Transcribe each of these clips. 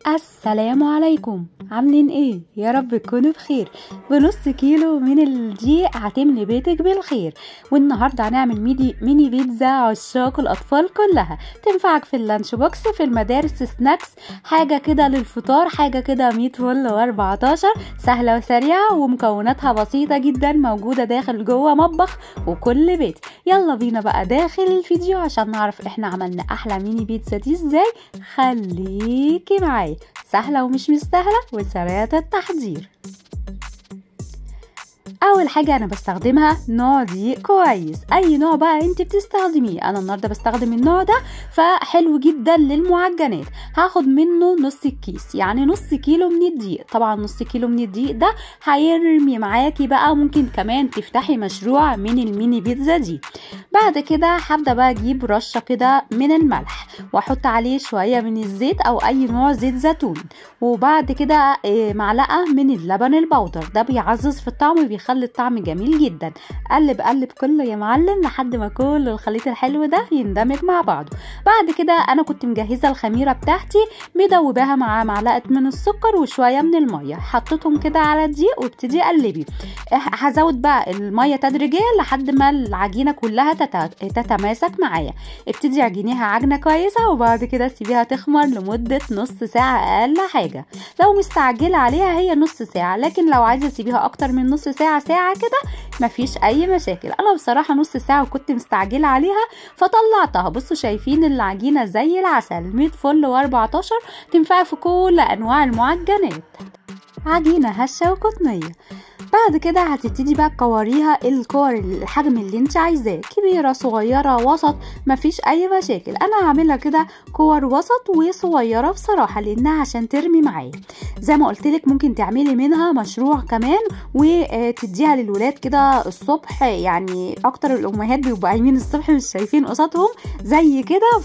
السلام عليكم عاملين ايه يا رب تكونوا بخير بنص كيلو من الدقيق هتملي بيتك بالخير والنهارده هنعمل ميدي ميني بيتزا عشاق الاطفال كلها تنفعك في اللانش بوكس في المدارس سناكس حاجه كده للفطار حاجه كده 100 فل و14 سهله وسريعه ومكوناتها بسيطه جدا موجوده داخل جوه مطبخ وكل بيت يلا بينا بقى داخل الفيديو عشان نعرف احنا عملنا احلى ميني بيتزا دي ازاي خليكي معايا سهلة ومش مستاهلة وسريعة التحضير اول حاجه انا بستخدمها نوع دقيق كويس اي نوع بقى انت بتستخدميه انا النهارده بستخدم النوع ده فحلو جدا للمعجنات هاخد منه نص الكيس يعني نص كيلو من الدقيق طبعا نص كيلو من الدقيق ده هيرمي معاكي بقى ممكن كمان تفتحي مشروع من الميني بيتزا دي بعد كده هبدا بقى اجيب رشه كده من الملح واحط عليه شويه من الزيت او اي نوع زيت زيتون وبعد كده معلقه من اللبن البودر ده بيعزز في الطعم وبيخلي بيخلي الطعم جميل جدا قلب قلب كله يا معلم لحد ما كل الخليط الحلو ده يندمج مع بعضه بعد كده انا كنت مجهزه الخميره بتاعتي مدوباها مع معلقه من السكر وشويه من الميه حطيتهم كده على الدقيق وابتدي اقلبي هزود بقى الميه تدريجيا لحد ما العجينه كلها تتماسك معايا ابتدي عجينيها عجنه كويسه وبعد كده سيبيها تخمر لمده نص ساعه اقل حاجه لو مستعجله عليها هي نص ساعه لكن لو عايزه تسيبيها اكتر من نص ساعه ساعة كده مفيش أي مشاكل أنا بصراحة نص ساعة وكنت مستعجلة عليها فطلعتها بصوا شايفين العجينة زي العسل 100 فل و14 تنفع في كل أنواع المعجنات عجينة هشة وقطنية بعد كده هتبتدي بقى تكوريها الكور الحجم اللي انت عايزاه كبيره صغيره وسط مفيش اي مشاكل انا هعملها كده كور وسط وصغيره بصراحه لانها عشان ترمي معايا زي ما قلت لك ممكن تعملي منها مشروع كمان وتديها للولاد كده الصبح يعني اكتر الامهات بيبقوا قايمين الصبح مش شايفين قصادهم زي كده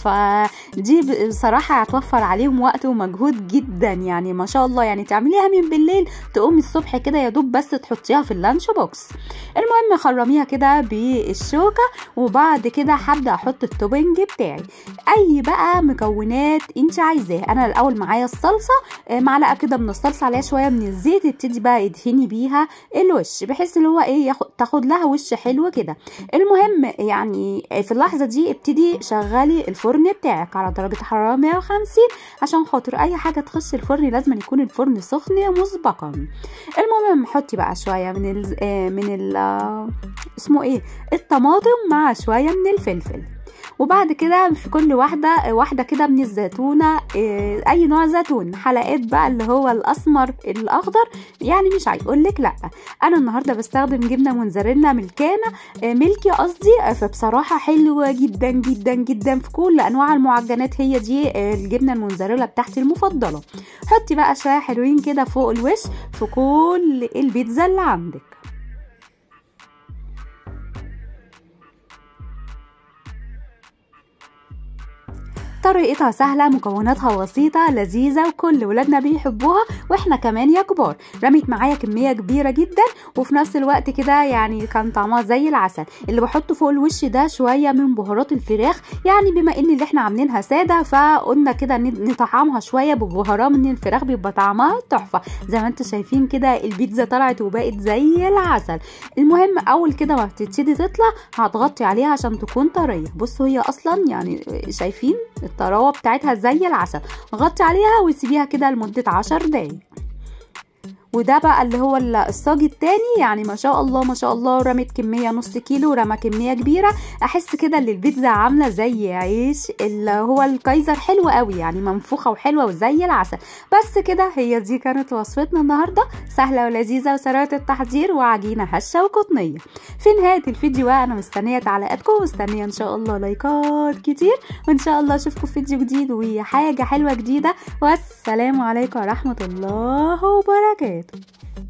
فدي بصراحه هتوفر عليهم وقت ومجهود جدا يعني ما شاء الله يعني تعمليها من بالليل تقومي الصبح كده يا دوب بس تحطيها في اللانش بوكس المهم خرميها كده بالشوكه وبعد كده هبدا احط التوبنج بتاعي اي بقى مكونات انت عايزاه انا الاول معايا الصلصه معلقه كده من الصلصه عليها شويه من الزيت ابتدي بقى ادهني بيها الوش بحيث اللي هو ايه ياخد تاخد لها وش حلو كده المهم يعني في اللحظه دي ابتدي شغلي الفرن بتاعك على درجه حراره 150 عشان خاطر اي حاجه تخش الفرن لازم يكون الفرن سخن مسبقا المهم حطي بقى شويه من ال من ال اسمه ايه الطماطم مع شويه من الفلفل وبعد كده في كل واحدة واحدة كده من الزيتونة أي نوع زيتون حلقات بقى اللي هو الأسمر الأخضر يعني مش هيقولك لأ أنا النهاردة بستخدم جبنة موزاريلا ملكانة ملكي قصدي فبصراحة حلوة جدا جدا جدا في كل أنواع المعجنات هي دي الجبنة الموزاريلا بتاعتي المفضلة حطي بقى شوية حلوين كده فوق الوش في كل البيتزا اللي عندك طريقتها سهلة مكوناتها بسيطة لذيذة وكل ولادنا بيحبوها واحنا كمان يا كبار رميت معايا كمية كبيرة جدا وفي نفس الوقت كده يعني كان طعمها زي العسل اللي بحطه فوق الوش ده شوية من بهارات الفراخ يعني بما ان اللي احنا عاملينها سادة فقلنا كده نطعمها شوية ببهارات من الفراخ بيبقى طعمها تحفة زي ما انتم شايفين كده البيتزا طلعت وبقت زي العسل المهم اول كده ما بتبتدي تطلع هتغطي عليها عشان تكون طرية بصوا هي اصلا يعني شايفين الطراوه بتاعتها زي العسل غطي عليها وسيبيها كده لمده عشر دقايق وده بقى اللي هو الصاج التاني يعني ما شاء الله ما شاء الله رمت كمية نص كيلو رمى كمية كبيرة احس كده ان البيتزا عاملة زي عيش اللي هو الكايزر حلو قوي يعني منفوخة وحلوة وزي العسل بس كده هي دي كانت وصفتنا النهاردة سهلة ولذيذة وسريعة التحضير وعجينة هشة وقطنية في نهاية الفيديو انا مستنية تعليقاتكم ومستنية ان شاء الله لايكات كتير وان شاء الله اشوفكم في فيديو جديد وحاجة حلوة جديدة والسلام عليكم ورحمة الله وبركاته